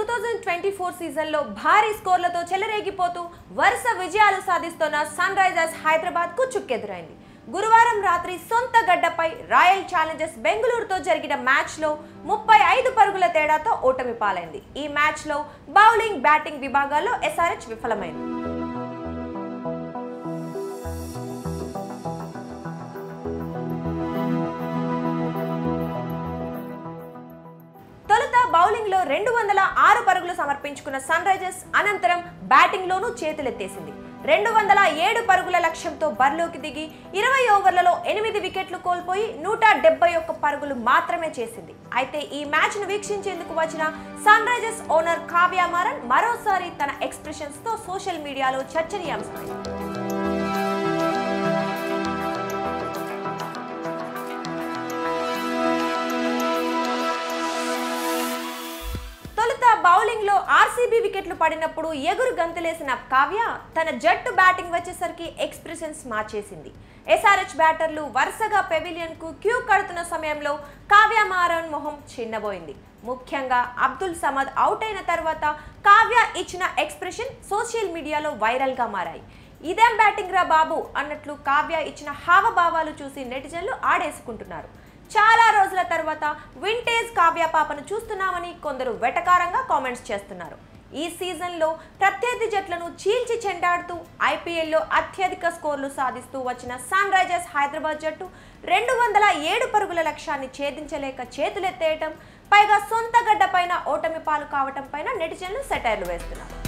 two thousand twenty four సీజన్లో భారీ స్కోర్లతో చెలరేగిపోతూ వరుస విజయాలు సాధిస్తున్న సన్ రైజర్స్ హైదరాబాద్ కు చుక్కెదురైంది గురువారం రాత్రి సొంత గడ్డపై రాయల్ ఛాలెంజర్స్ బెంగళూరుతో జరిగిన మ్యాచ్లో ముప్పై ఐదు పరుగుల తేడాతో ఓటమి పాలైంది ఈ మ్యాచ్లో బౌలింగ్ బ్యాటింగ్ విభాగాల్లో ఎస్ఆర్హెచ్ విఫలమైంది తొలుత బౌలింగ్ లో రెండు వందల ఆరు పరుగులు సమర్పించుకున్న సన్ రైజర్స్ అనంతరం బ్యాటింగ్ లోనూ చేతులెత్తేసింది రెండు వందల ఏడు పరుగుల లక్ష్యంతో బరిలోకి దిగి ఇరవై ఓవర్లలో ఎనిమిది వికెట్లు కోల్పోయి నూట డెబ్బై ఒక్క పరుగులు మాత్రమే చేసింది అయితే ఈ మ్యాచ్ ను వీక్షించేందుకు వచ్చిన Sunrisers owner Kavya Maran మరోసారి తన ఎక్స్ప్రెషన్స్ తో సోషల్ మీడియాలో చర్చనీయాంశమైంది తొలుత బౌలింగ్ లో ఆర్సీబీ వికెట్లు పడినప్పుడు ఎగురు గంతులేసిన కావ్య తన జట్టు బ్యాటింగ్ వచ్చేసరికి ఎక్స్ప్రెషన్స్ మార్చేసింది ఎస్ఆర్హెచ్ బ్యాటర్లు వరుసగా పెవిలియన్ కు క్యూ కడుతున్న సమయంలో కావ్య మారన్ మొహం చిన్నబోయింది ముఖ్యంగా అబ్దుల్ సమద్ అవుట్ అయిన తర్వాత కావ్య ఇచ్చిన ఎక్స్ప్రెషన్ సోషల్ మీడియాలో వైరల్ గా మారాయి ఇదేం బ్యాటింగ్ రా బాబు అన్నట్లు కావ్య ఇచ్చిన హావభావాలు చూసి నెటిజన్లు ఆడేసుకుంటున్నారు చాలా రోజుల తర్వాత వింటేజ్ కావ్య పాపను చూస్తున్నామని కొందరు వెటకారంగా కామెంట్స్ చేస్తున్నారు ఈ సీజన్లో ప్రత్యర్థి జట్లను చీల్చి చెండాడుతూ ఐపీఎల్లో అత్యధిక స్కోర్లు సాధిస్తూ వచ్చిన సన్ రైజర్స్ హైదరాబాద్ జట్టు రెండు వందల ఏడు పరుగుల లక్ష్యాన్ని ఛేదించలేక చేతులెత్తేయటం పైగా సొంత గడ్డ పైన ఓటమి పాలు కావటం పైన నెటిజన్లు సెటైర్లు వేస్తున్నారు